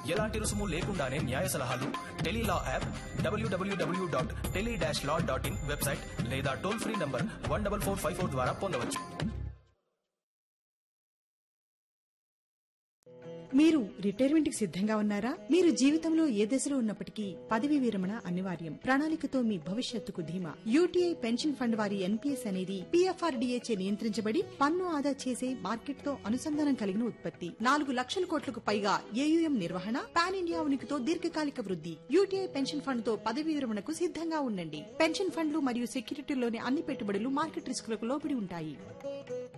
ఎలాంటి రుసుము లేకుండానే న్యాయ సలహాలు tele law app W W W dot tele dash law dot in website లేదా toll free number one double four five four ద్వారా పొందవచ్చు మీరు రిటైర్మెంట్ కి సిద్ధంగా ఉన్నారా మీరు జీవితంలో ఏ దశలో ఉన్నప్పటికీ పదవి విరమణ అనివార్యం ప్రణాళికతో మీ భవిష్యత్తుకు ధీమా యూటీఐ పెన్షన్ ఫండ్ వారి ఎన్పీఎస్ అనేది పీఎఫ్ఆర్డీఏచే నియంత్రించబడి పన్ను ఆదా చేసే మార్కెట్ తో అనుసంధానం కలిగిన ఉత్పత్తి నాలుగు లక్షల కోట్లకు పైగా ఏయుఎం నిర్వహణ పాన్ ఇండియా ఉనికితో దీర్ఘకాలిక వృద్ధి యూటీఐ పెన్షన్ ఫండ్ తో పదవి విరమణకు సిద్ధంగా ఉండండి పెన్షన్ ఫండ్లు మరియు సెక్యూరిటీలోని అన్ని పెట్టుబడులు మార్కెట్ రిస్కులకు లోబడి ఉంటాయి